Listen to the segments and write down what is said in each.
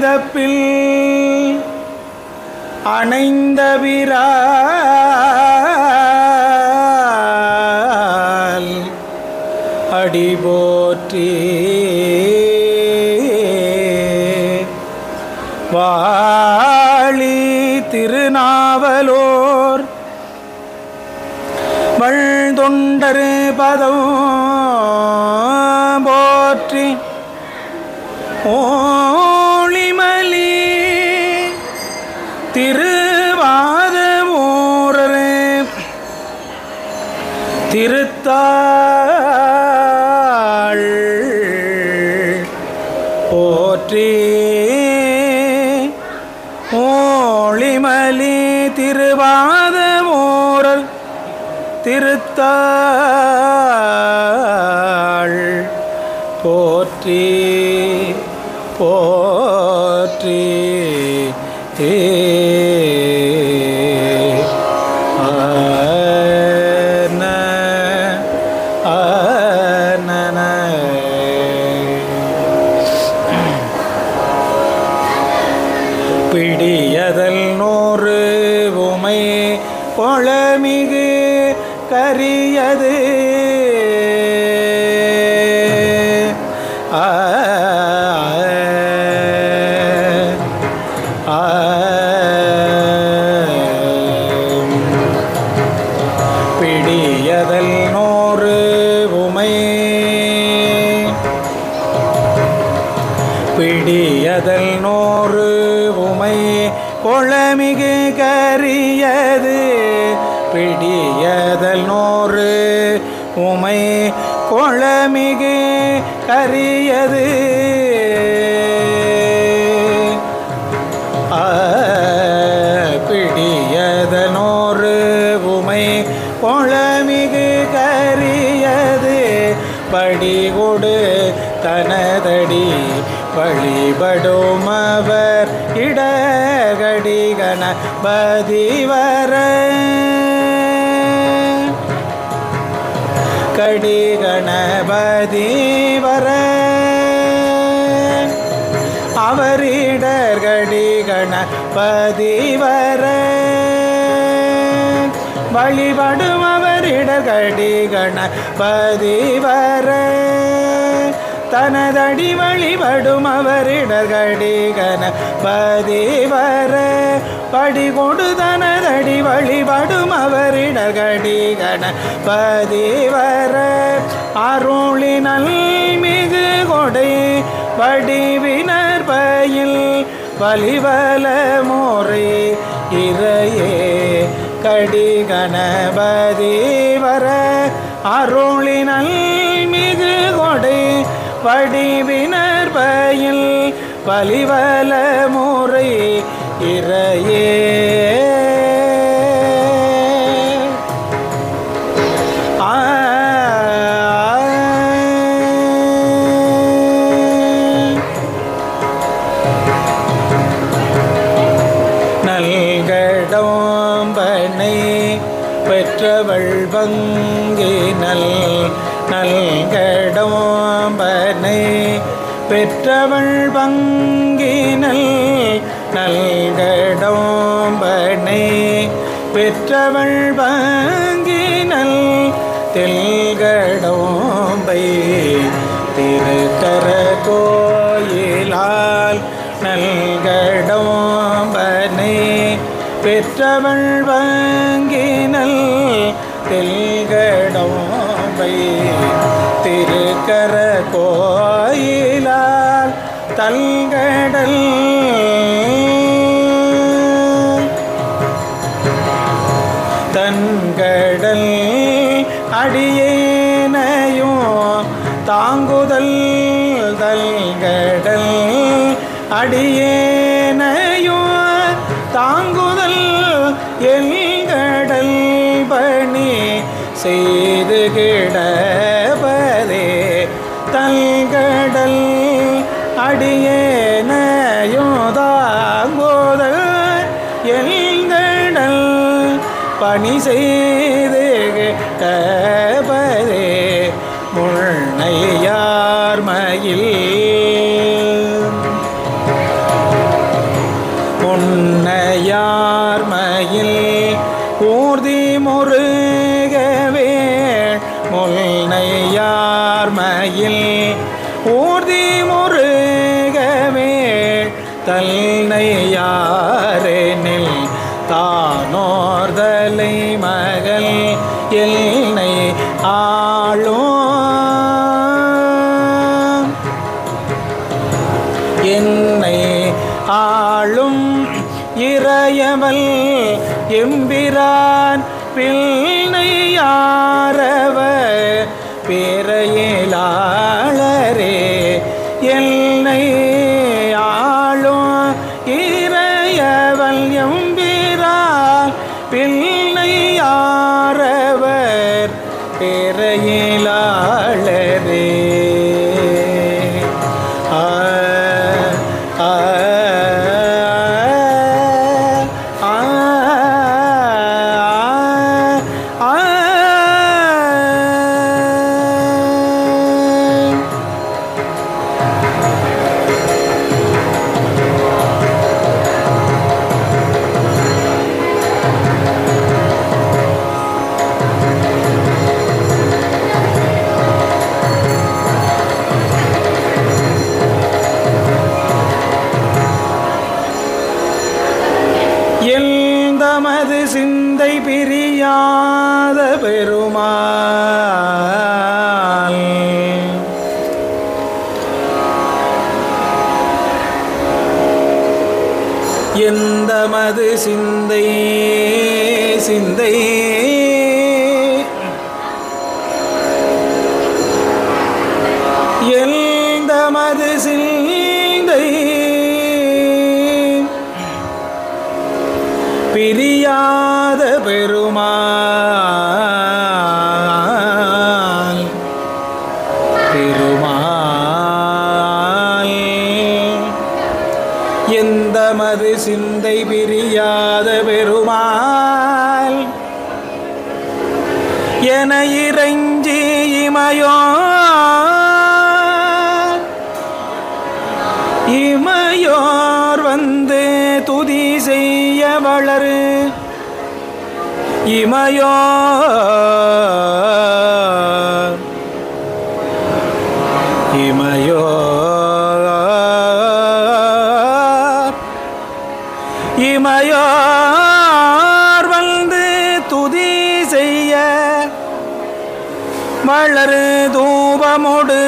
பிறப்பில் அணைந்த விரால் அடி போற்றி வாழி திருநாவலோர் வழ்தொண்டரு பதம் போற்றி ஓளிமலி திருவாதமூரரே திருத்தாள் போற்றி ஓளிமலி திருவாதமூரர் திருத்தாள் போற்றி போற்றி ஏ ஆன, ஆனன. பிடியதல் நூறு உமை பொழமிகு கரியது ஆ ஆ பிடியதல் நூறு உமை பிடியதல் நூறு உமை கொளமிகு கரியது பிடியதல் நூறு உமை கொளமிகு கரியது ஆ, பிடியதனோரு உமை கொளமிகு கரியது படிகொடு தனதடி வழிபடும் அவர் இடகடி கணபதி வர கடி கணபதி வர அவரிடர்கடி கணபதி வர வழிபடும் அவரிடர்கடி கணபதி வர தனதடி வழிபடும் அவரிடர்கடி கணபதி வர படி கொடு தனதடி வழிபடும் அவரிடர்கடி கணபதி வர அருளினல் மிகு கொடை வடிவினர் பயில் வலிவல முறை இறையே கடி கணபதி வர அருளினல் மிகு கொடை வடிவினர் பயில் வலிவல முறை இறையே ஆ நல்கடோம்பனை பெற்றவள் பங்கினல் நல்கடோம்பனை பெற்றவள் பங்கினல் நல்கடோம்பனை பெற்றவள் பங்கினல் தெல்கடோம்பை திருக்கர கோயிலால் நல்கடோம்பனை பெற்றவள் வங்கினல் தெல்கடோம்பை திருக்கர கோயிலால் தல்கடல் தன்கடல் அடியேனையும் தாங்குதல் தல்கடல் அடியேனையும் தாங்குதல் எல்கடல் பணி செய்து கிடப்பதே தல்கடல் அடியேனையும் தாங்குதல் எல்கடல் பணி செய்து கிடப்பதே முள்ளையார் மயில் மயில் ஊர்தி முருகவே தல்னை யாரெனில் தானோர்தலை மகள் எல்லை ஆளும் என்னை ஆளும் இறையவல் எம்பிரான் பிள்ளையாரவ பேரையிலாளரே என்னை ஆளும் இறையவல் எம்பிரான் பிள்ளையாரவர் பேரையிலாளரே ஆ ஆ ஆ ஆ எந்தமது சிந்தை பிரியாத பெருமாள் எந்தமது சிந்தை சிந்தை எந்தமது சிந்தை பிரியாத பெருமாள் பெருமாள் எந்த மது சிந்தை பிரியாத பெருமாள் என இறைஞ்சி இமையோ இமையோர் வந்து துதி செய்ய வளரு இமையோர் இமையோர் இமையோர் வந்து துதி செய்ய வளரு தூபமொடு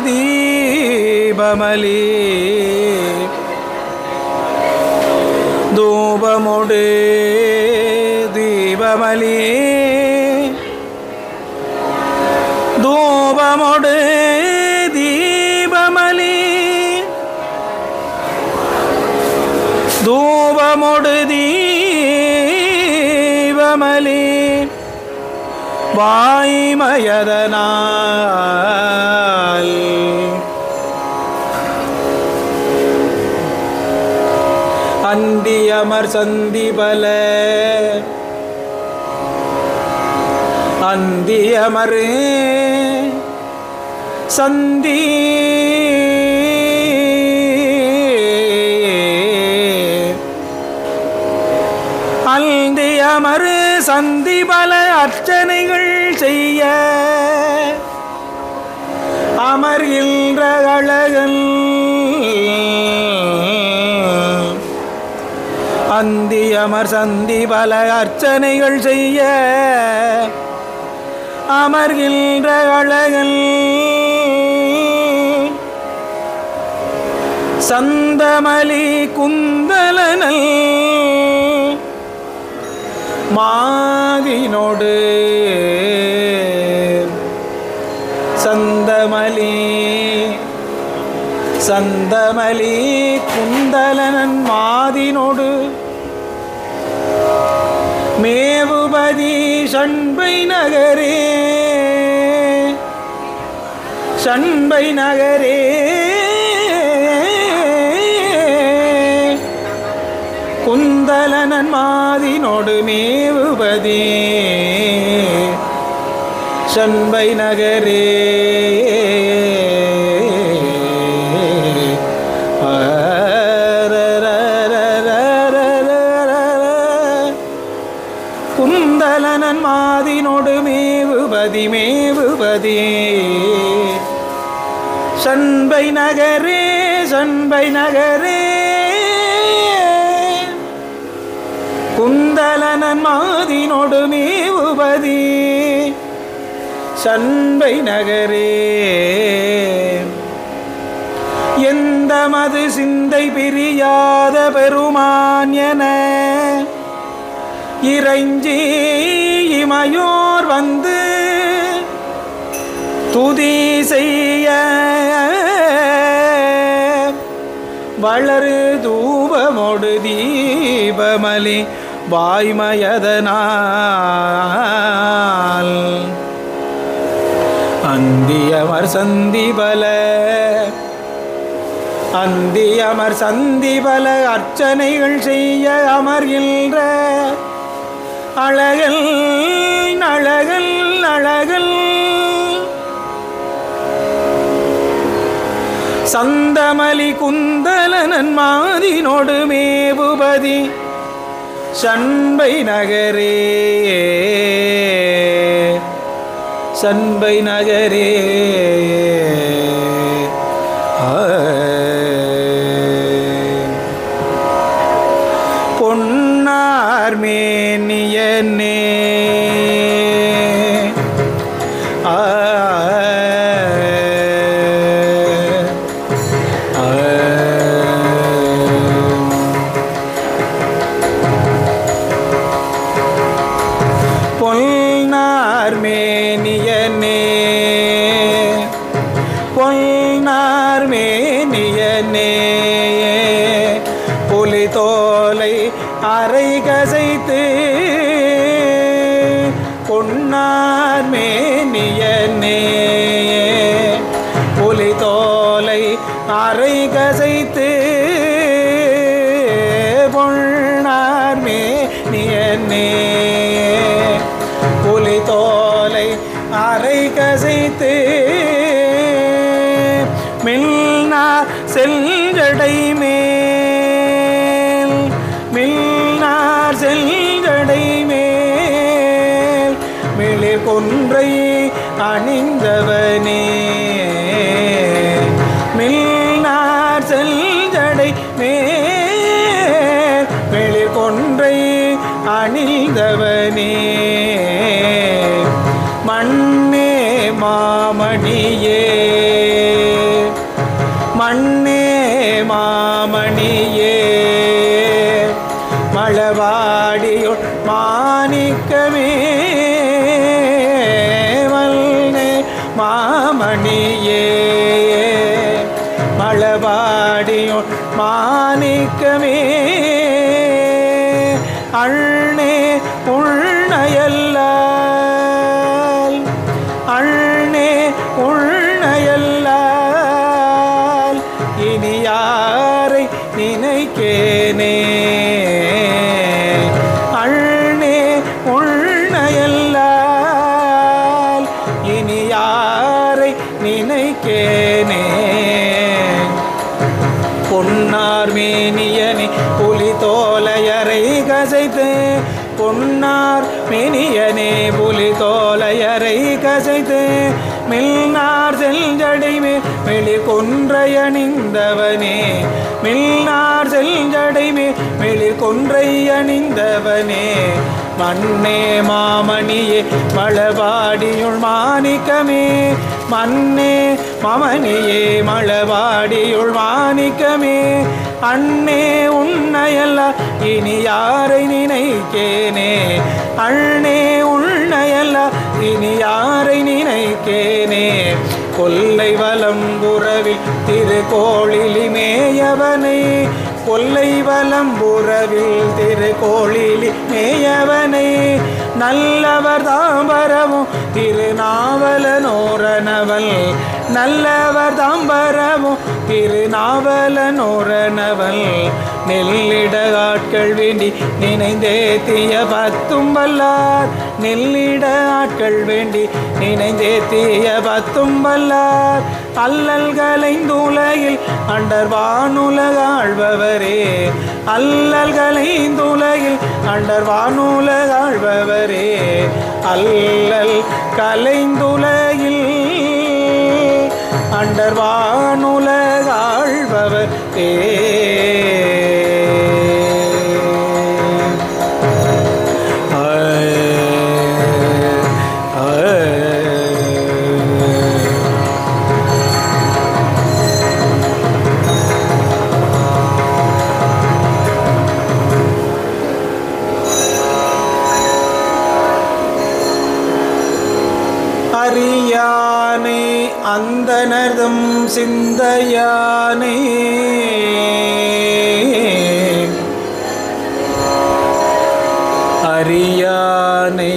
தீபமலி தூபமொடு தீபமலி தூபமொடு தீபமலி தூபமொடு தீபமலி வாய்மயதனால் அந்தியமர் சந்திபல அந்தியமர் சந்தி அந்தியமர் சந்திபல அர்ச்சனைகள் செய்ய அமர்கின்ற அழகன் அந்தி அமர் சந்தி பல அர்ச்சனைகள் செய்ய அமர்கின்ற அழகன் சந்தமலி குந்தலனல் மாதினோடு சந்தமலி சந்தமலி குந்தலனன் மாதினோடு மேவுபதி சண்பை நகரே சண்பை நகரே குந்தலனன் மாதினோடு மேவுபதி சண்பை நகரே குந்தலனன் மாதினோடு மேவுபதி மேவுபதி சண்பை நகரே சண்பை நகரே குந்தலனன் மாதினொடு மேவுபதி சண்பை நகரே எந்த மது சிந்தை பிரியாத பெருமான் என இறைஞ்சி இமையோர் வந்து துதி செய்ய வளரு தூபமொடு தீபமலி வாய்மயதனால் அந்தியமர் சந்திபல அந்தியமர் சந்திபல அர்ச்சனைகள் செய்ய அமர்கின்ற அழகல் அழகல் அழகல் சந்தமலி குந்தலனன் மாதினோடு மேபுபதி சண்பை நகரே சண்பை நகரே ஆ. பொன்னார் மேனியனே ஆ பொன்னார் மேனியனே பொன்னார் மேனியனே புலி தோலை அரை கசைத்து பொன்னார் மேனியனே புலி தோலை அரை கசைத்து பொன்னார் மேனியனே புலி தோலை அரை கசைத்து மில்னார் செல்ஜடை மேல் மில்னார் செல்ஜடை மேல் மிளிர் கொன்றை அணிந்தவனே மில்னார் செல்ஜடை மேல் மிளிர் கொன்றை அணிந்தவனே மண்ணே மாமணியே மண்ணே மாமணியே மழவாடியுள் மாணிக்கமே வல்னே மாமணியே மழவாடியுள் மாணிக்கமே அண்ணே உள்நயல்லால் அண்ணே உள்நயல்லால் இனி யாரை நினைக்கேனே அண்ணே உள்நயல்லால் இனி யாரை நினைக்கேனே பொன்னார் மேனியனே புலி தோலையரை கசைத்து பொன்னார் மேனியனே புலி தோலையரை கசைத்து மில்னார் செல்ஜடை மேல் வெளி கொன்றையணிந்தவனே மில்னார் செல்ஜடை மேல் வெளி கொன்றையணிந்தவனே மண்ணே மாமணியே மழவாடியுள் மாணிக்கமே மண்ணே மமனியே மழவாடியுள் மாணிக்கமே அண்ணே உன்னையல்ல இனி யாரை நினைக்கேனே அண்ணே உன்னையல்ல இனி யாரை நினைக்கேனே கொல்லை வலம் புறவில் திருக்கோளிலி மேயவனை கொல்லை வலம் புறவில் திருக்கோளிலி மேயவனை நல்லவர் தாம்பரமும் திருநாவலனோரனவல் நல்லவர் தாம்பரமும் திருநாவலனோரனவல் நெல்லிட ஆட்கள் வேண்டி நினைந்தேத்திய பத்தும் வல்லார் நெல்லிட ஆட்கள் வேண்டி நினைந்தேத்திய பத்தும் வல்லார் அல்லல்களைந்துலகில் அண்டர் வானுலக ஆழ்பவரே அல்லல்களைந்துலகில் அண்டர் வானுலக ஆழ்பவரே அல்லல் கலைந்துலகில் அண்டர்வானுலகாழ்பவர் ஏ அறியானை அந்தனர்தம் சிந்தையானே அறியானே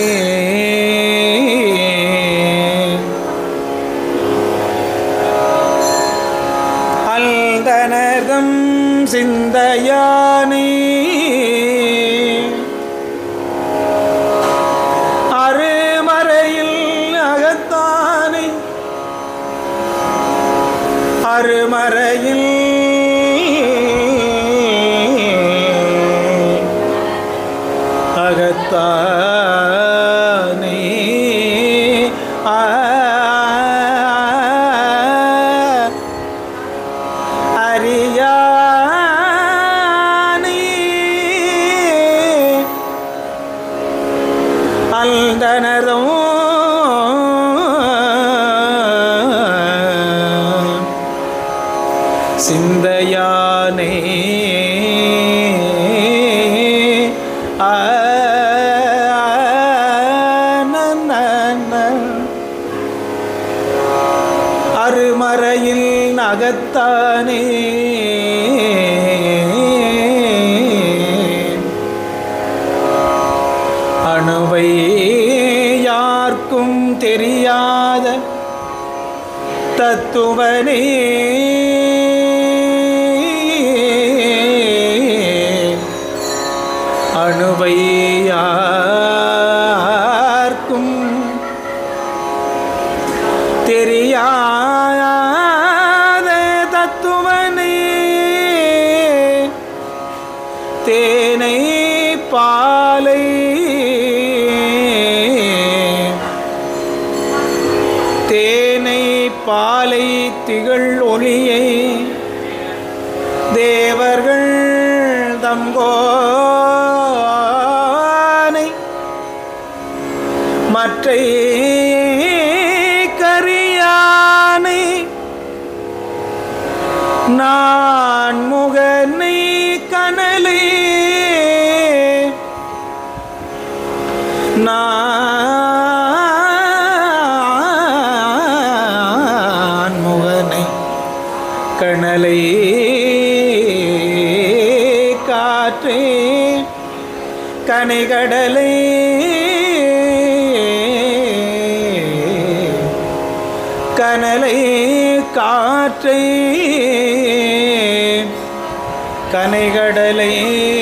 அல்தனர்தம் சிந்தையானே அருமறையில் அகத்தானே அருமறையில் அகத்தானே ஆ அறியானே அல்தனதோ சிந்தையானே ஆ, நன்ன. அருமறையில் நகத்தானே அணுவை யார்க்கும் தெரியாத தத்துவனே அணுவை யார்க்கும் தெரியாத தத்துவனே தேனை பாலை தேனை பாலை திகழ் ஒளியை தேவர்கள் தங்கோனை மற்றை கரியானை நான் முகனை கனலே நான் முகனை கணலை காற்றே கனைகடலை கனலை காற்றை கனைகடலை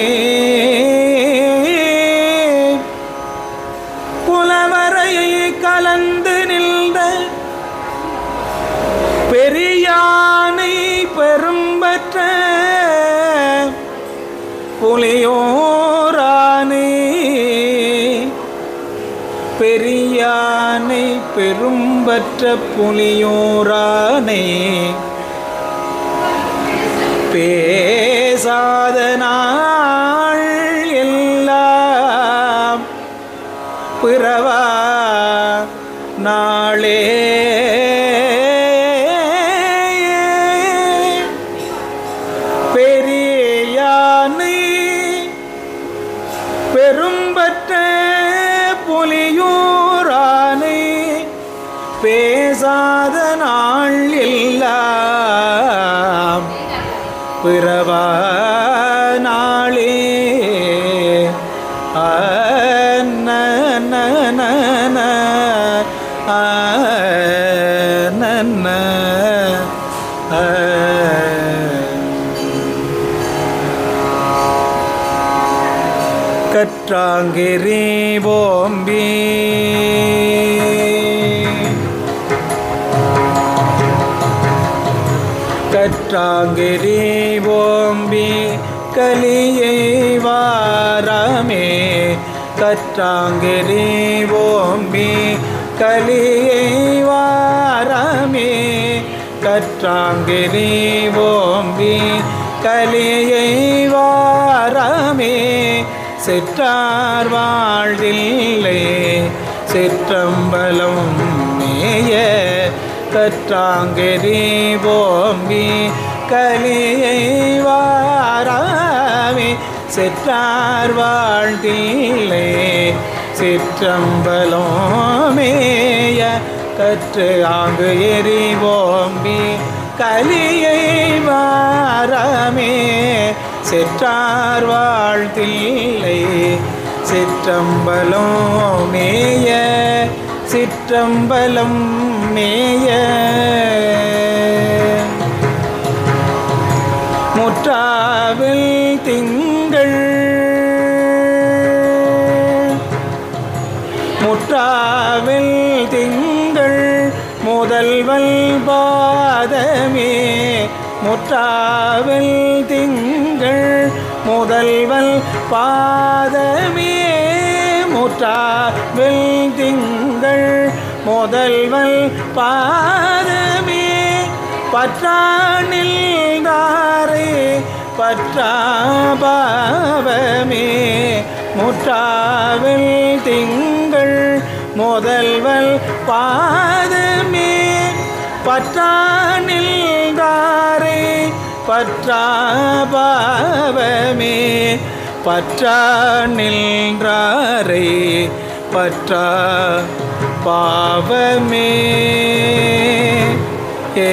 புலவரையை கலந்து நின்ற பெரியானை பெரும்பற்ற புலியோரானே பெரியானை பெரும்பற்ற புலியோரானே பேசாத நாள் எல்லாம் பிறவா நாளே பெரியானை பெரும்பற்ற புலியூரானை பேசாத நாள் எல்லாம் பிறவா நாளே ஆ, ந, ந, ந, ந, ஆ, ந, ந, ஆ. கற்றாங்கிரி போம்பி கற்றாங்கிரி போம்பி கலியை வாராமே கற்றாங்கிரி போம்பி கலியை வாராமே கற்றாங்கிரி ஓம்பி கலியை வாரமே செற்றார் வாழ்தில்லை சிற்றம்பலம் மேய கற்றாங்கிரி ஓம்பி கலியை வாராமே செற்றார் வாழ்தில்லை சிற்றம்பலோமேய கற்று ஆங்கு எரிவோம்பி கலியை வாரமே செற்றார் வாழ்த்தில்லை சிற்றம்பலம் மேய சிற்றம்பலம் மேய முற்றாவில் திங்கள் முற்றாவில் திங்கள் முதல்வல் பாதமே முற்றாவில் திங்கள் முதல்வல் பாதமே முற்றாவில் திங்கள் முதல்வல் பாதமே பற்றானில் தாரே பற்றாபாவமே முற்றாவில் திங்கள் முதல்வல் பாதமே பற்றானில் தாரே பற்றாபாவமே பற்றா நின்றாரே பற்றா பாவமே ஏ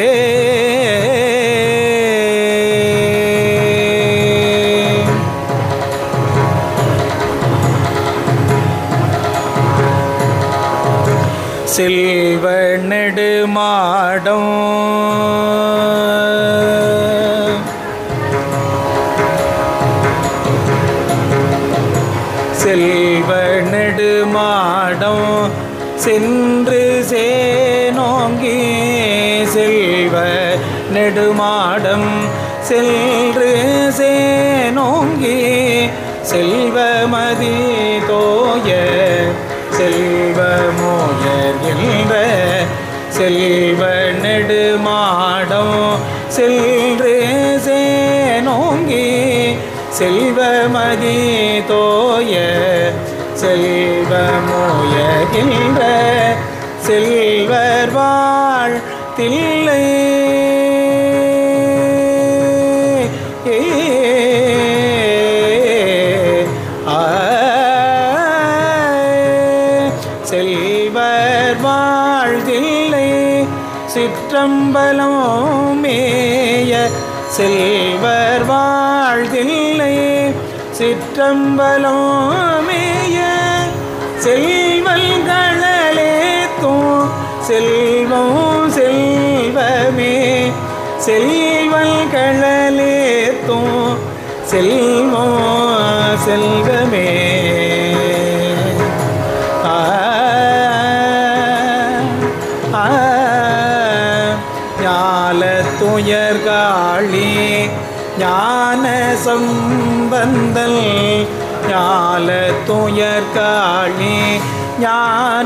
செல்வ நெடுமாடம் செல்வ நெடுமாடம் சென்று சேனோங்கி செல்வ நெடுமாடம் சென்று சேனோங்கி செல்வமதி தோய செல்வமோயர்கின்ற செல்வ நெடுமாடம் சென்று சேனோங்கி செல்வமதி தோய செல்வமோயகின்ற செல்வர் வாழ் தில்லை ஆ செல்வர் வாழ்தில்லை சிற்றம்பலம் மேய செல்வர் வாழ்தில்லை சிற்றம்பலம் மேய செல்வல்களே தோ செல்வம் செல்வமே செல்வல்களே தோ செல்வம் செல்வமே ஆ ஆ ஞால துயர் காளி ஞான சம்பந்தல் ஞால துயர் காளி ஞான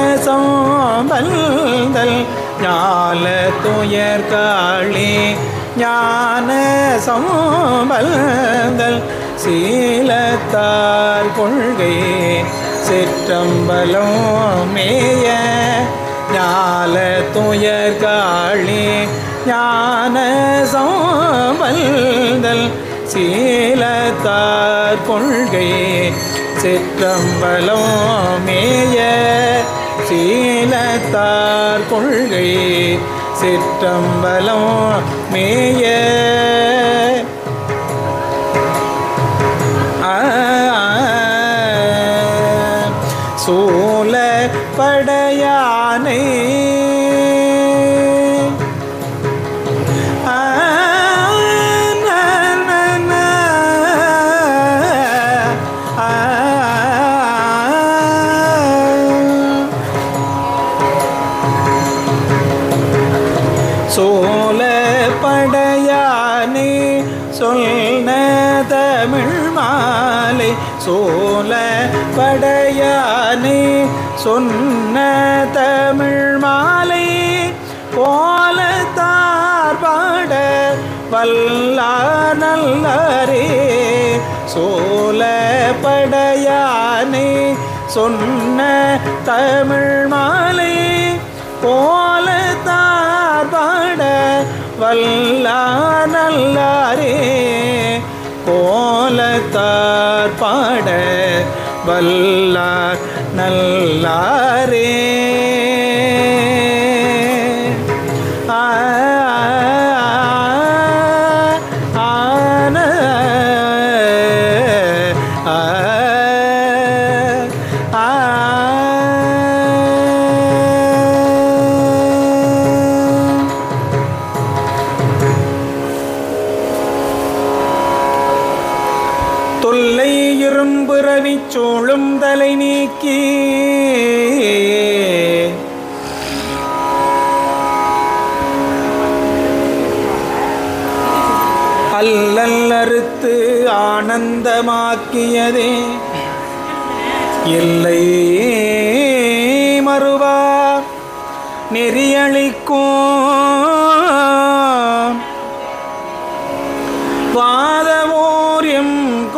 சம்பந்தல் ஞால துயர் காளி ஞான சம்பந்தல் சீலத்தார் கொள்கை சிற்றம்பலம் மேய ஞால துயர் காளி ஞான சம்பந்தல் சீலத்தார் கொள்கை சிற்றம்பலம் மேய சீலத்தார் கொள்கை சிற்றம்பலம் மேய ஆ, சூல படையானை ஆ, நா, நா, நா. ஆ, சோல படையானே சொன்ன தமிழ் மாலை சோல படையானே சொன்ன தமிழ் மாலை போலத்தான் வல்லார் நல்லரே சோழப்படையானை சொன்ன தமிழ் மாலை போல தார்பாட வல்லார் நல்லாரே கோலத்தார் பாட வல்லார் நல்லாரே ஆ, ஆன, ஆ, ஆ. தொல்லை இரும்பு ரவி சோழும் தலை நீக்கி அல்லல் அறுத்து ஆனந்தமாக்கியதே இல்லை மறுவா நெறியளிக்கும் வாதவோர் எம்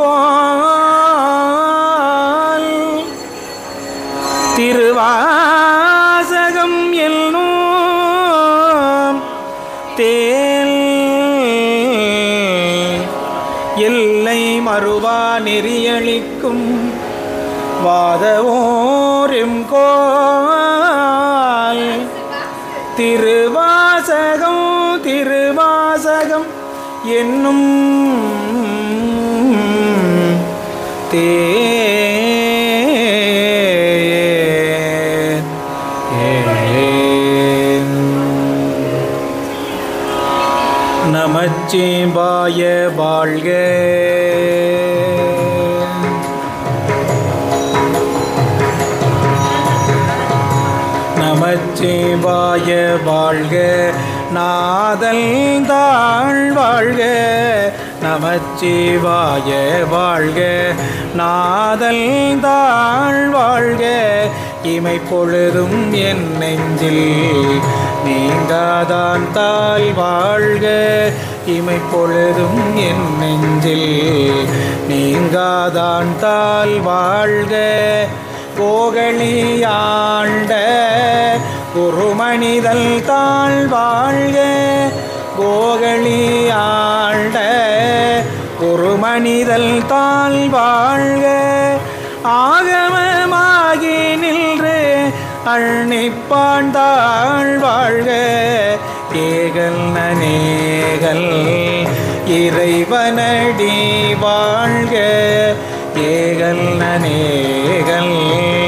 கோல் திருவாசகம் எல்லும் தேல் எல்லை மறுவா நெறியளிக்கும் வாதவோர் எம் கோல் திருவாசகம் திருவாசகம் என்னும் தே நமச்சிவாய வாழ்க நமச்சிவாய வாழ்க நாதல் தாழ் வாழ்க நமச்சிவாய வாழ்க நாதல் தாழ் வாழ்க இமை பொழுதும் என் நெஞ்சில் நீங்காதான் தாழ் வாழ்க இமை பொழுதும் என் நெஞ்சில் நீங்காதான் தாழ் வாழ்க கோகலியாண்ட குருமணிதல் தாழ் வாழ்க கோகலியாண்ட குருமணிதல் தாழ் வாழ்க ஆகமமாகி நின்று அள்ளிப்பாண்டாள் வாழ்க ஏகல் நனேகல் இறைவனடி வாழ்க ஏகல் நனேகல்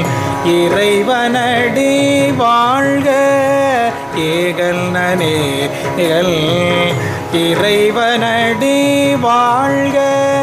இறைவனடி வாழ்க ஏகல் நனேகல் இறைவனடி வாழ்க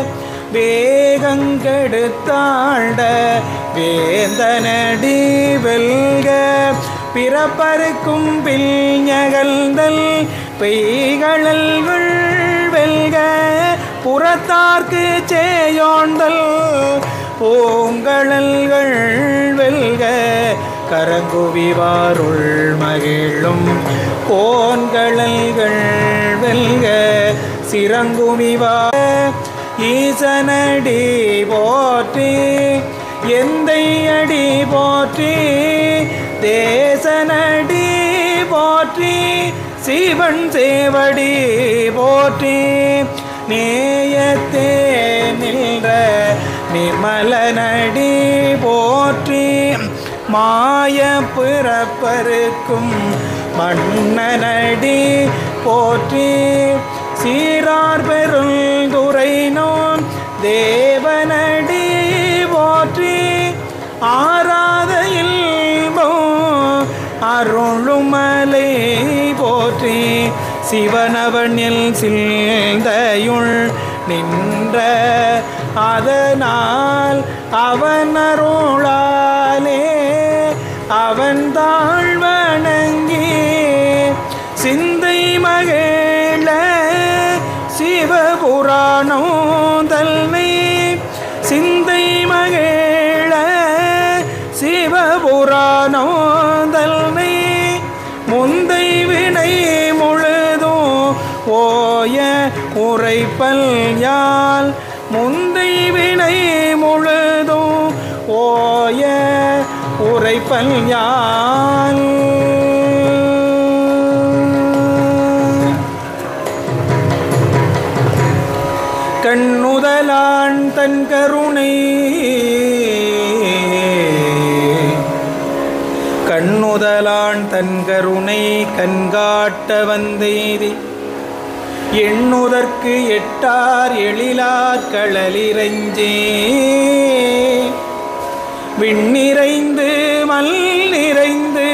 வேகங்கெடுத்தாண்ட வேந்தனடி வெல்க பிறப்பருக்கும் பில்ஞகழ்ந்தல் பெய்கழல்கள் வெல்க புறத்தார்க்கு சேயோண்டல் பூங்கழல்கள் வெல்க கரங்குவிவாருள் மகிழும் கோன்கழல்கள் வெல்க சிறங்குமிவா ஈசனடி போற்றி எந்தை அடி போற்றி தேசனடி போற்றி சிவன் சேவடி போற்றி நேயத்தே நின்ற நிமலனடி போற்றி மாய பிறப்பருக்கும் மன்னனடி போற்றி சீரார் பெருந்துரை நோன் தேவனடி போற்றி ஆராத இல்பம் அருளுமலை போற்றி சிவனவனில் சிந்தையுள் நின்ற அதனால் அவன் அருளாலே அவன் தாழ் வணங்கி சிந்தை மகிழ சிவபுராணம் தன்னை சிந்தை மகிழ சிவபுராணம் தன்னை முந்தை வினை முழுதும் ஓய உரைப்பல் யால் முந்தை வினை முழுதும் ஓய உரைப்பல் யால் கண்ணுதலான் தன் கருணை கண்ணுதலான் தன் கருணை கண்காட்ட வந்தெய்தி எண்ணுதற்கு எட்டார் எழிலார் களலிறைஞ்சே விண்ணிறைந்து மல் நிறைந்து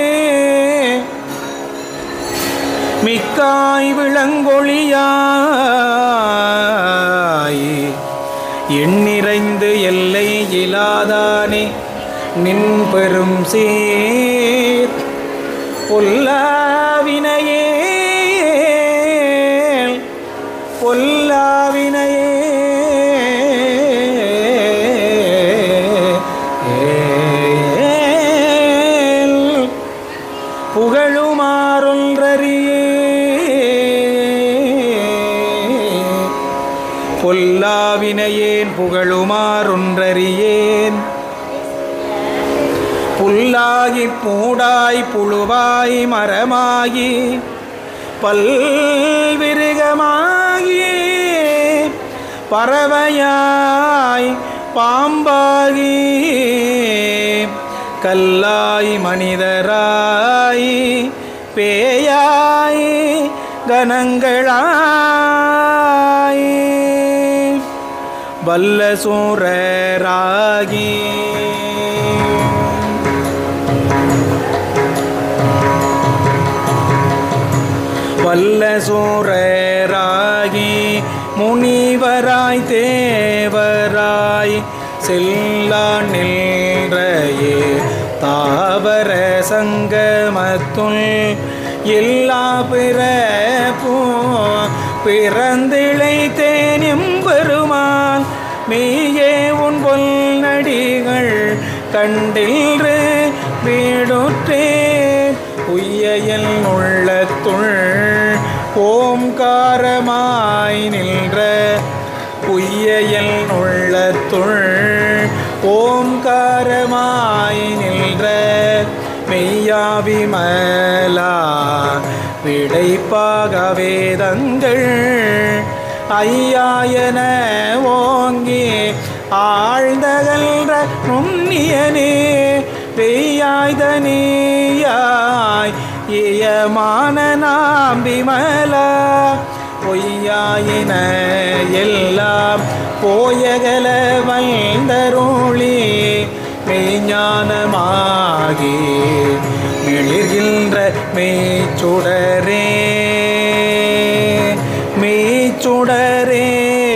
மிக்காய் விளங்கொழியாய் எண்ணிறைந்து எல்லை இலாதானே நின் பெரும் சீர் பொல்லாவினையே பொல்லாவினையே புகழுமாறொன்றறியே பொல்லாவினையேன் புகழுமாறொன்றறியேன் புல்லாகி பூடாய் புழுவாய் மரமாகி பல்விருகமாகி பறவையாய் பாம்பாகி கல்லாய் மனிதராய் பேயாய் கணங்களாய் வல்ல சூரராகி வல்ல சூரராகி முனிவராய் தேவராய் செல்லா நின்றையே தாவர சங்கமத்துள் எல்லா பிறப்போ பிறந்திழை தேனியம் பெருமான் மெய்யே உன் பொல் நடிகள் கண்டின்று வீடுற்றே உய்யல் உள்ளத்துள் ஓம்காரமாய் நின்ற உய்யல் உள்ளத்துள் ஓம்காரமாய் நின்ற மெய்யாவிமலா விடைப்பாக வேதங்கள் ஐயாயன ஓங்கி ஆழ்ந்தகல்ற நுண்ணியனே பெய்யாய்தனியாய் இயமான நாம் விமலா பொய்யாயின எல்லாம் போயகல வந்தருளி மெய்ஞானமாகி மிளிர்கின்ற மெய்ச்சுடரே மெய்ச்சுடரே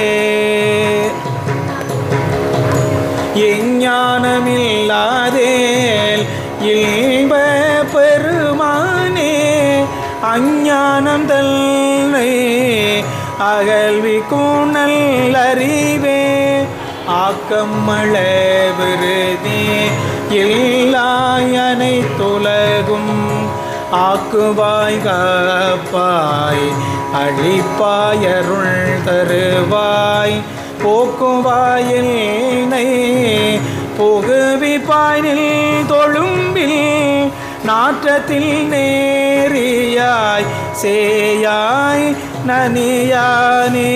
எஞ்ஞானமில்லாதேல் இன்ப பெருமானே அஞ்ஞானம் தன்னை அகல்வி கூணல் அறிவே ஆக்கம் மழை விருதி இல்லாய் அனைத்துலகும் ஆக்குவாய் காப்பாய் அழிப்பாய் அருள் தருவாய் போக்குவாயினை புகுவிப்பாயில் தொழும்பில் நாற்றத்தில் நேரியாய் சேயாய் நனியானே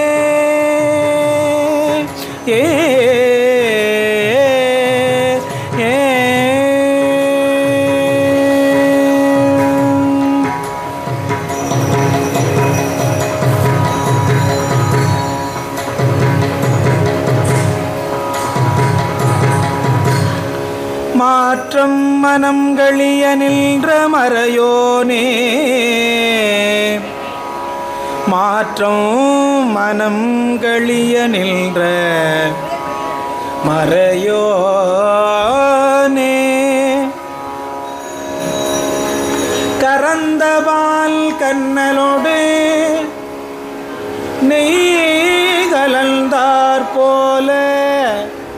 ஏ ஏ மாற்றம் மனம் களிய நின்ற மறையோனே மாற்றம் மனம் களிய நின்ற மறையோனே கரந்தபால் கண்ணலோடு நெய் கலந்தார் போல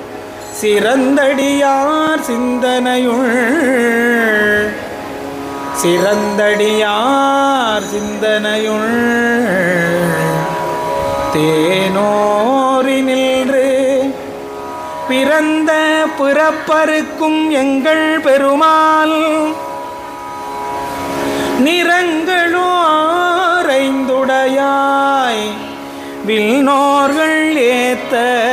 சிறந்தடியார் சிந்தனையுள் சிறந்தடியார் சிந்தனையுள் தேனோரி நின்று பிறந்த பிறப்பருக்கும் எங்கள் பெருமாள் நிறங்களோ ஐந்துடையாய் வில்னோர்கள் ஏத்த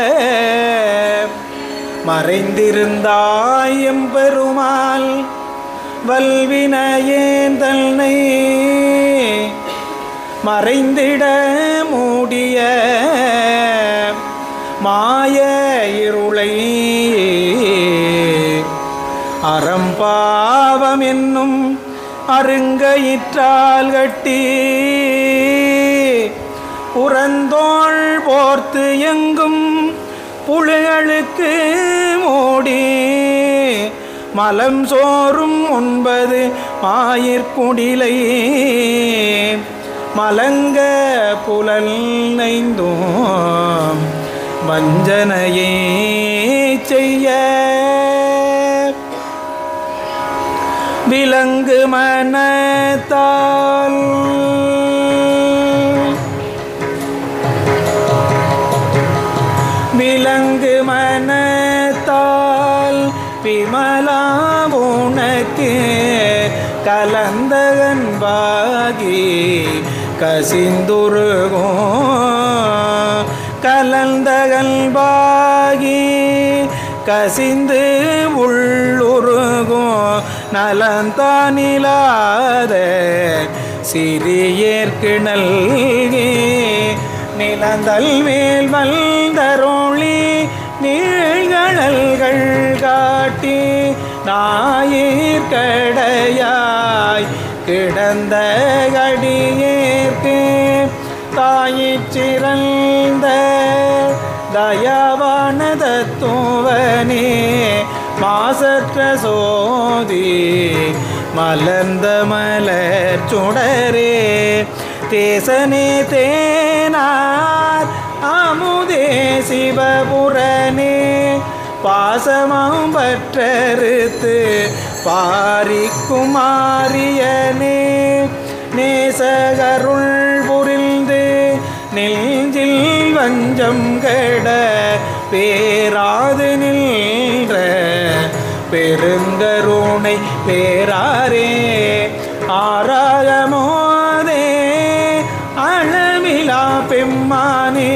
மறைந்திருந்தாய் எம்பெருமாள் வல்வினையேன் தன்னை மறைந்திட மூடிய மாய இருளை அறம்பாவம் என்னும் அருங்கயிற்றால் கட்டி புறந்தோள் போர்த்து எங்கும் புழுகளுக்கு மூடி மலம் சோறும் ஒன்பது மாயிற்குடிலை மலங்க புலல் நைந்தோம் வஞ்சனையே செய்ய விலங்கு மனத்தால் விலங்கு மனத்தால் விமலா உனக்கு கலந்தகன்பாகி கசிந்துருகும் கலந்தகல்பாகி கசிந்து உள்ளுருகும் நலந்தானிலாத சிறியேற்கு நல்கி நிலந்தல் மேல் வந்தருளி நீழ்கடல்கள் காட்டி நாயிற்கடையாய் கிடந்த கடியேற்கு தாயிற்றிறந்த தயாவான தத்துவனே மாசற்ற சோதி மலர்ந்த மலர் சுடரே தேசனே தேனார் அமுதே சிவபுரனே பாசமாம் பற்றறுத்து பாரிக்குமாரியனே நேசகருள் புரிந்து நெஞ்சில் வஞ்சம் கெட பேராது நின்ற பெருங்கருணை பேராரே ஆராயமோதே அளவிலா பெம்மானே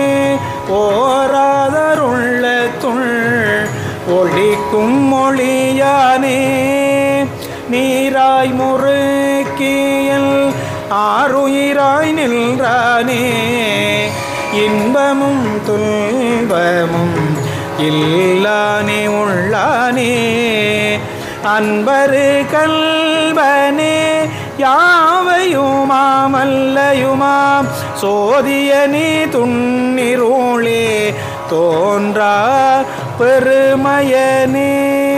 ஓராதருள்ள துள் ஒளிக்கும் மொழியானே நீராய் முறுக்கியல் ஆறுயிராய் நின்றானே இன்பமும் துன்பமும் இல்லானே உள்ளானே அன்பரு கல்வனே யாவையுமாமல்லையுமாம் சோதியனே துண்ணிருளே தோன்றா பெருமயனே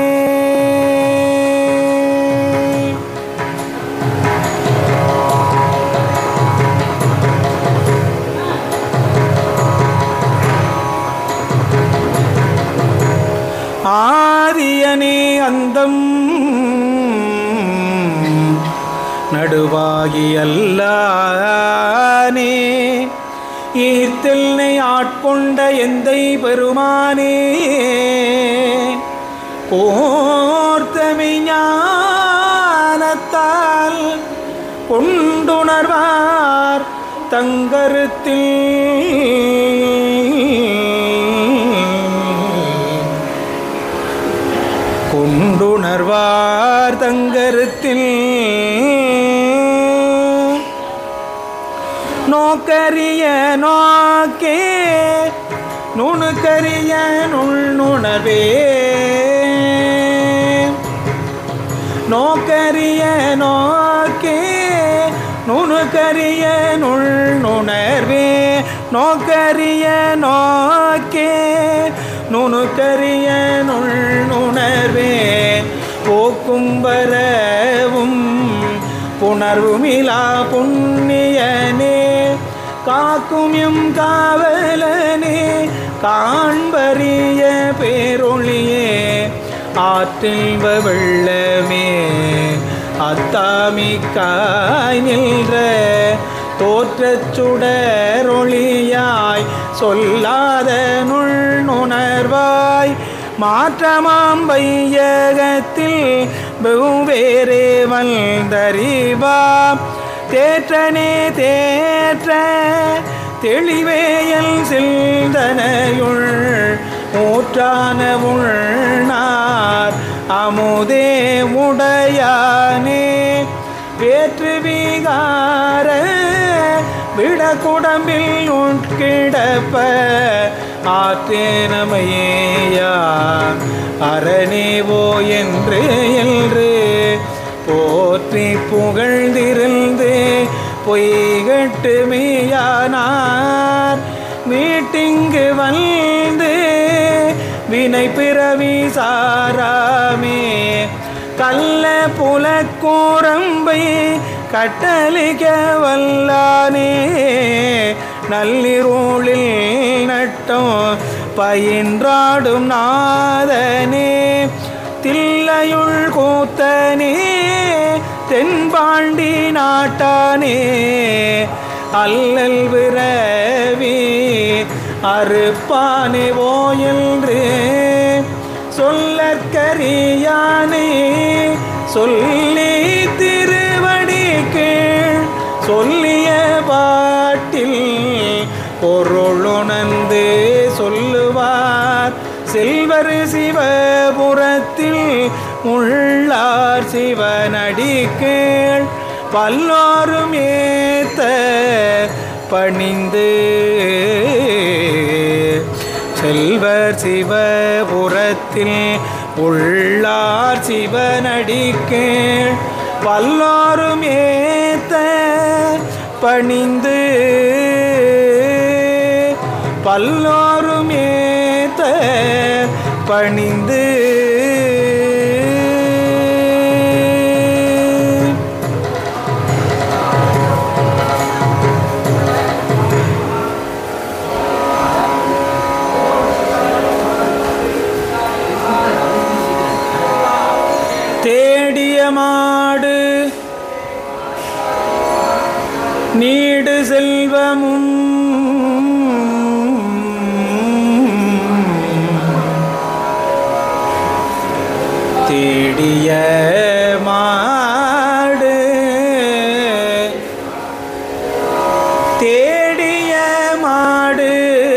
ஆரியனே அந்தம் நடுவாகி அல்லானே ஈர்த்தெல்னை ஆட்கொண்ட எந்தை பெருமானே கோர்த்தமிஞானத்தால் கொண்டுணர்வார் தங்கருத்தில் கொண்டுணர்வார் தங்கருத்தில் நோக்கரிய நோக்கே நுணுக்கரிய நுண்ணுணர்வே நோக்கரிய நோக்கே நுணுக்கரிய நுண்ணுணர்வே நோக்கரிய நோக்கே நுணுக்கரிய நுண்ணுணர்வே போக்கும் வரவும் புணர்வுமிலா புண்ணியனே காக்கும் எம் காவலனே காண்பறிய பேரொளியே ஆற்றில் வெள்ளமே அத்தாமிக்காய் நின்ற தோற்றச் சுடரொளியாய் சொல்லாத நுண்ணுணர்வாய் மாற்றமாம் வையகத்தில் வெவ்வேறே வந்தறிவா தேற்றனே தேற்ற தெளிவேயல் சிந்தனையுள் ஊற்றான உள்நார் அமுதே உடையானே வேற்று விகார விடக்குடம்பில் உட்கிடப்ப ஆற்றேனமையா அரணேவோ என்று என்று போற்றி புகழ்ந்திருந்து பொய்கட்டு மெய்யானார் மீட்டிங்கு வந்து வினை பிறவி சாராமே கள்ள புலக்கூரம்பை கட்டளிக்க வல்லானே நள்ளிருளில் நட்டம் பயின்றாடும் நாதனே தில்லையுள் கூத்தனே தென்பாண்டி நாட்டானே அல்லல் விரவி அறுப்பானே ஓயன்று சொல்லற்கரியானே சொல்லி திருவடி கீழ் சொல்லிய பாட்டில் பொருளுணர்ந்து சொல்லுவார் செல்வர் சிவபுரத்தில் உள்ளார் சிவனடி கீழ் பல்லோரும் ஏத்த பணிந்து செல்வர் சிவபுரத்தில் உள்ளார் சிவனடி கீழ் பல்லோரும் ஏத்த பணிந்து பல்லோரும் ஏத்த பணிந்து தேடிய மாடு நீடு செல்வமும் தேடிய மாடு தேடிய மாடு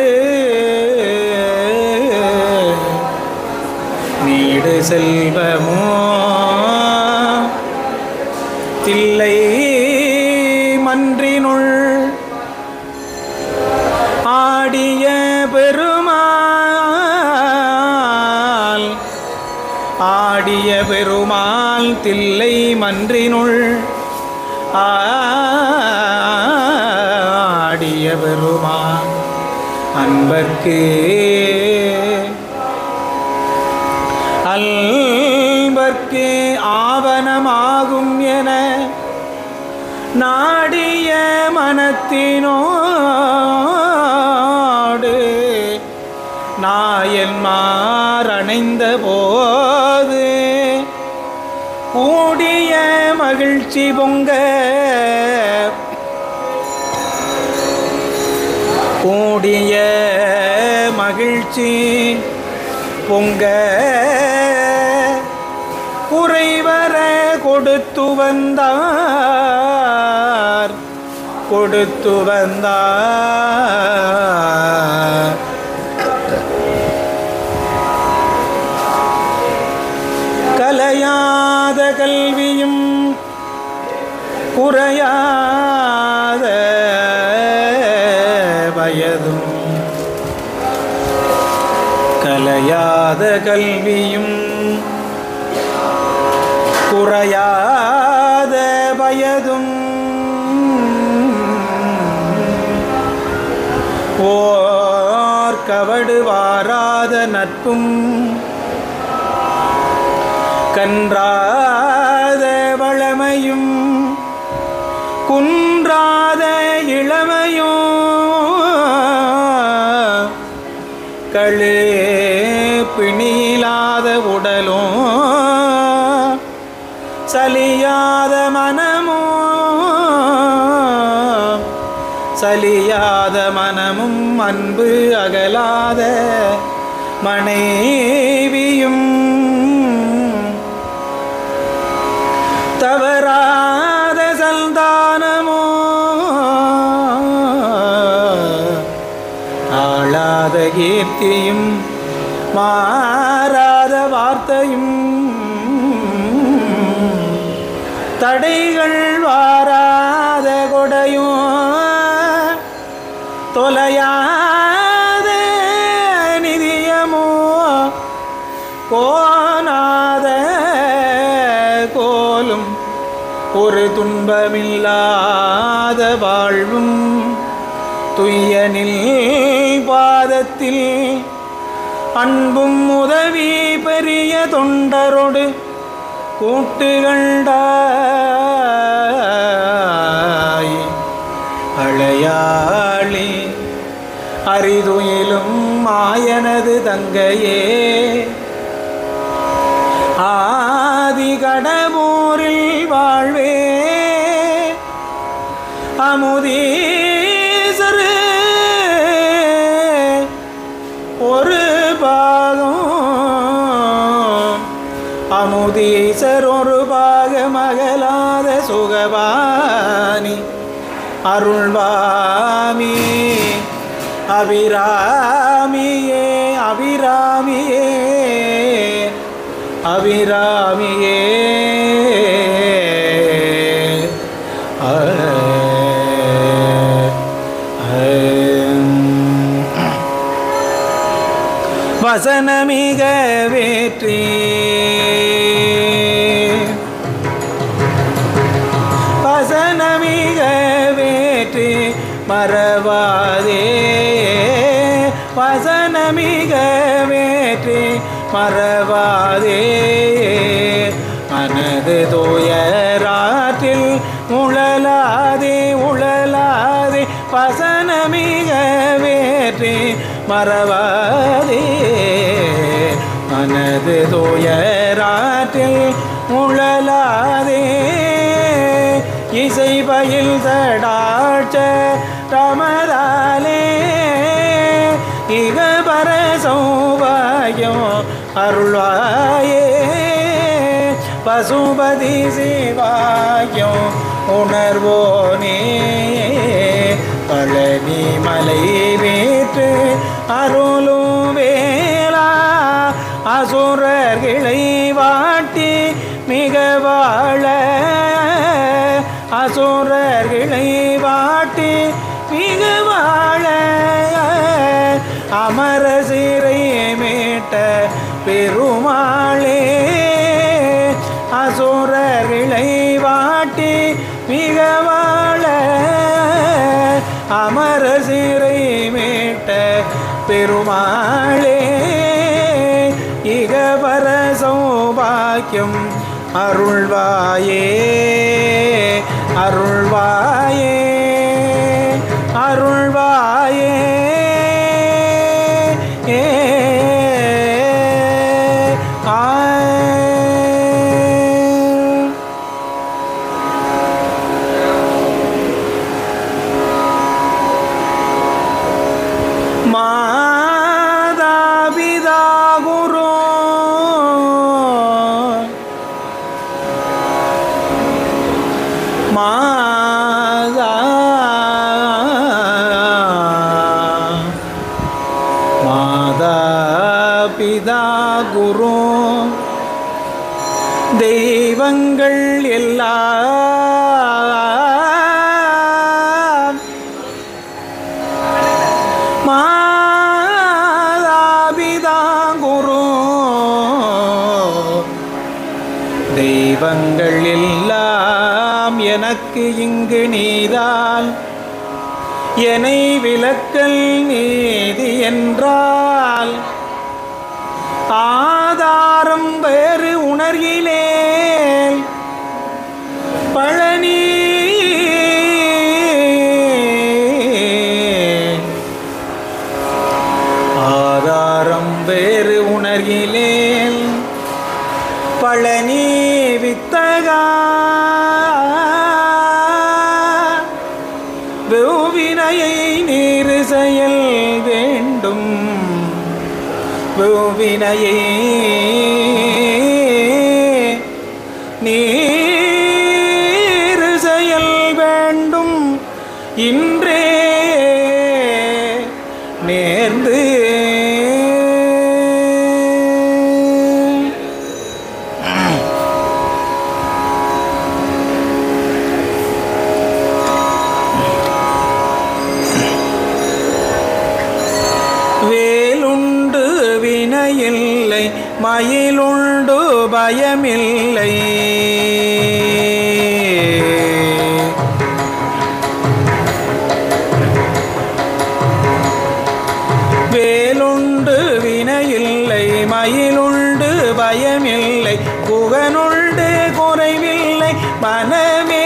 நீடு செல்வமோ தில்லை மன்றினுள் ஆடிய பெருமாள் ஆடிய பெருமாள் தில்லை மன்றினுள் ஆடிய பெருமாள் அன்பர்க்கு அல்பர்க்கு ஆவணமாகும் என நாடிய மனத்தினோடு நாயன்மார் அணைந்த போது கூடிய மகிழ்ச்சி பொங்க கூடிய மகிழ்ச்சி பொங்க குறைவர கொடுத்து வந்தார் கொடுத்து வந்தார் கலையாத கல்வியும் குறையாத வயதும் கலையாத கல்வியும் குறையாத வயதும் ஓர் கவடு வாராத நட்பும் கன்றாத வளமையும் குன்றாத இளமையும் களே பிணியிலாத உடலும் சலியா சலியாத மனமும் அன்பு அகலாத மனைவியும் தவறாத சந்தானமோ ஆளாத கீர்த்தியும் மாறாத வார்த்தையும் தடைகள் வாராத கொடையும் தொலையாத நிதியமோ கோனாத கோலும் ஒரு துன்பமில்லாத வாழ்வும் துய்யனில் பாதத்தில் அன்பும் உதவி பெரிய தொண்டரோடு கூட்டுகண்டாய் அழையாளி அரிதுயிலும் மாயனது தங்கையே ஆதி கடமூரில் வாழ்வே அமுதீசரு ஒரு பாகம் அமுதீசர் ஒரு பாக மகளாத சுகபாணி அருள்வாமி அபிராமியே அபிராமியே அபிராமியே ஆ, ஆ. வசனமிக வேற்றி வசனமிக வேற்றி மறவாதே வசனமிக வேற்றி மறவாதே மனது தோயராற்றில் உழலாதே உழலாதே வசனமிக வேற்றி மறவாதே மனது தோயராற்றில் உழலாதே இசை பயில் தடாட்ச ரமதாலே இகபர சௌபாயம் அருள்வாயே பசுபதி சிவாயம் உணர்வோனே பழனி மலை வேற்று அருளும் வேளா அசுரர்களை வாட்டி மிக வாழ அசுரர்களை வாட்டி மிக வாழ அமர சிறை மீட்ட பெருமாளே அசுரர்களை வாட்டி மிக வாழ அமர சிறை மீட்ட பெருமாளே இகபர சௌபாக்கியம் அருள்வாயே அருள்வாயே அருள்வாயே ஏ ஆ மாதாபிதா குரு மாதா மாதா பிதா குரு தெய்வங்கள் எல்லாம் மாதாபிதா குரு தெய்வங்கள் எல்லாம் எனக்கு இங்கு நீதான் என்னை விலக்கல் நீதி என்றால் ஆதாரம் வேறு உணர்கிலேன் பழனி ஆதாரம் வேறு உணர்கிலேன் பழனி வித்தகா வெவ்வி பூவினையை நீர் செயல் வேண்டும் பூவினையே நீர் செயல் வேண்டும் இன்றே நேர்ந்து வேலுண்டு வினையில்லை மயிலுண்டு பயமில்லை வேலுண்டு வினையில்லை மயிலுண்டு பயமில்லை புகனுண்டு குறைவில்லை மனமே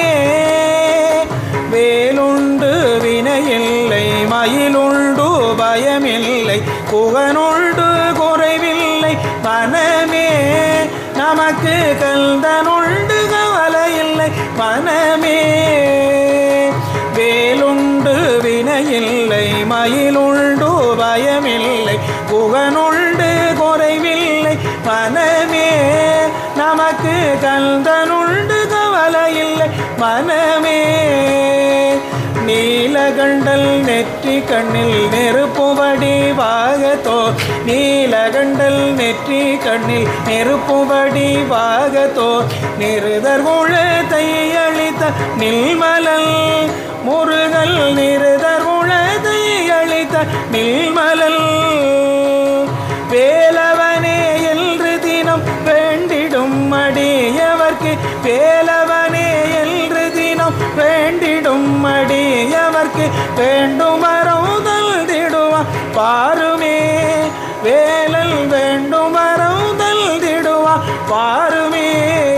வேலுண்டு வினையில்லை மயிலுண்டு பயமில்லை புகனுண்டு குறைவில்லை மனமே நமக்கு கல்தனுண்டு கவலையில்லை மனமே வேலுண்டு வினையில்லை மயிலுண்டு பயமில்லை புகனுண்டு குறைவில்லை மனமே நமக்கு கல்தனுண்டு கவலையில்லை மனமே நீலகண்டல் நெற்றி கண்ணில் நெருப்புபடி வாகத்தோ நீலகண்டல் நெற்றி கண்ணில் நெருப்புபடி வாகத்தோ நிறுதர் உழத்தை அளித்த நில்மலல் முருகல் நிறுதர் உழத்தை அளித்த நில்மலல் வேலவனே என்று தினம் வேண்டிடும் அடியவர்க்கு வேலவனே என்று தினம் வேண்டிடும் அடியவர்க்கு வேண்டும் வரவுதல் திடுவான் பாருமே வேலல் வேண்டும் வரவுதல் திடுவான் பாருமே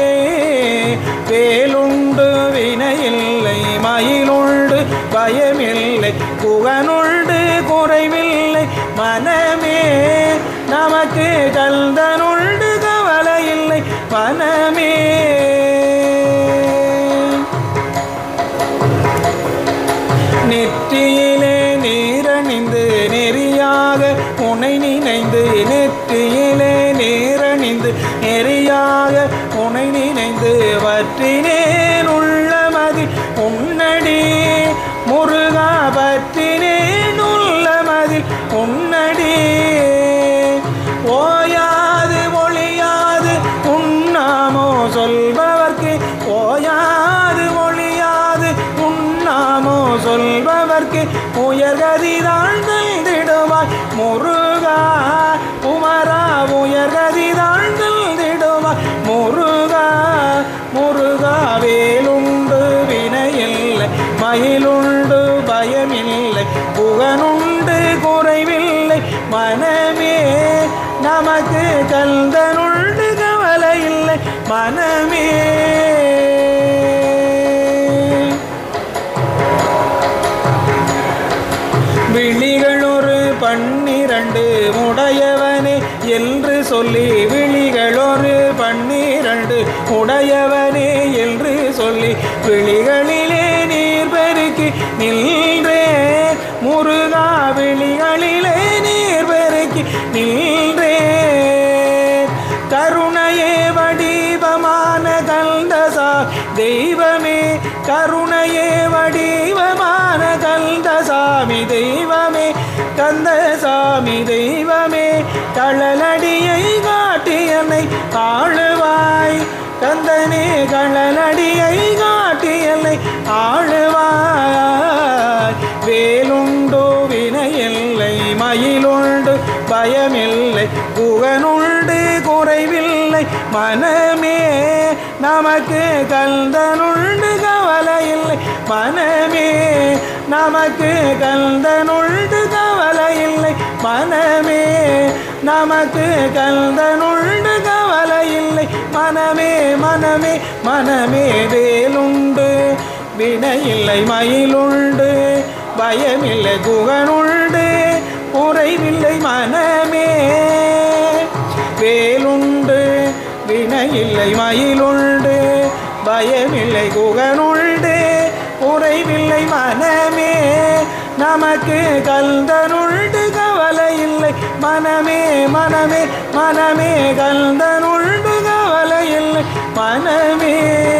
வேலுண்டு வினையில்லை மயிலுண்டு பயமில்லை புகனுண்டு குறைவில்லை மனமே நமக்கு கல்தனுண்டு கவலையில்லை மனமே நெற்றியிலே நீரணிந்து நெறியாக உனை நினைந்து நெற்றியிலே நீரணிந்து நெறியாக உனை நினைந்து வற்றினேன் உள்ளமதி உன்னடி முருகா பற்றினேன் உள்ளமதில் உன்னடி ஓயாது ஒளியாது உண்ணாமோ சொல்பவர்க்கு ஓயாது ஒளியாது உண்ணாமோ சொல்பவர்க்கு உயர்கதிதான் தந்திடுவாய் முருகா குமரா உயர்கதிதான் தந்திடுவாய் முருகா முருகா வேலுண்டு வினையில்லை மயிலுண்டு பயமில்லை புகனுண்டு குறைவில்லை மனமே நமக்கு கல்தனுண்டு கவலையில்லை மனமே விழிகள் ஒரு பன்னிரண்டு உடையவனே என்று சொல்லி விழிகள் ஒரு பன்னிரண்டு உடையவனே என்று சொல்லி விழிகளிலே நீர் பெருக்கி நின்றே முருகா விழிகளிலே நீர் பெருக்கி நின்றே கருணையே வடிவமான கல்தசா தெய்வமே கருணையே வடிவமான கல்தசாமி தெய்வமே கந்தசாமி தெய்வமே கழலடியை காட்டி என்னை ஆளுவாய் கந்தனே கழலடியை காட்டி என்னை ஆளுவாய் வேலுண்டோ வினையில்லை மயிலுண்டு பயமில்லை புகனுண்டு குறைவில்லை மனமே நமக்கு கல்தனுண்டு கவலையில்லை மனமே நமக்கு கல்தனுண்டு கவலையில்லை மனமே நமக்கு கல்தனுண்டு கவலையில்லை மனமே மனமே மனமே வேலுண்டு வினையில்லை மயிலுண்டு பயமில்லை குகனுண்டு குறைவில்லை மனமே வேலுண்டு வினையில்லை மயிலுண்டு பயமில்லை குகனுண்டு குறைவில்லை மனமே நமக்கு கல்தனுண்டு கவலை இல்லை மனமே மனமே மனமே கல்தனுண்டு கவலை இல்லை மனமே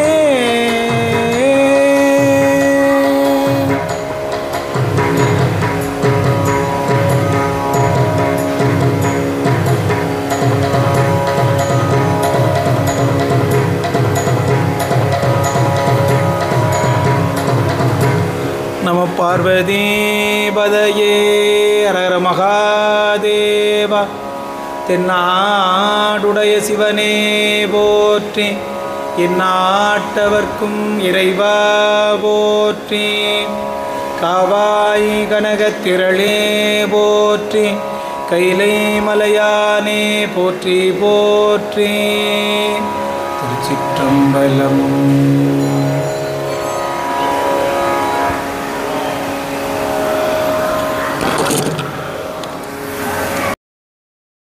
நம பார்வதி பதையே அரகர மகாதேவா தென்னாடுடைய சிவனே போற்றி இந்நாட்டவர்க்கும் இறைவா போற்றி காவாய் கனகத்திரளே போற்றி கைலை மலையானே போற்றி போற்றி திருச்சிற்றம்பலம்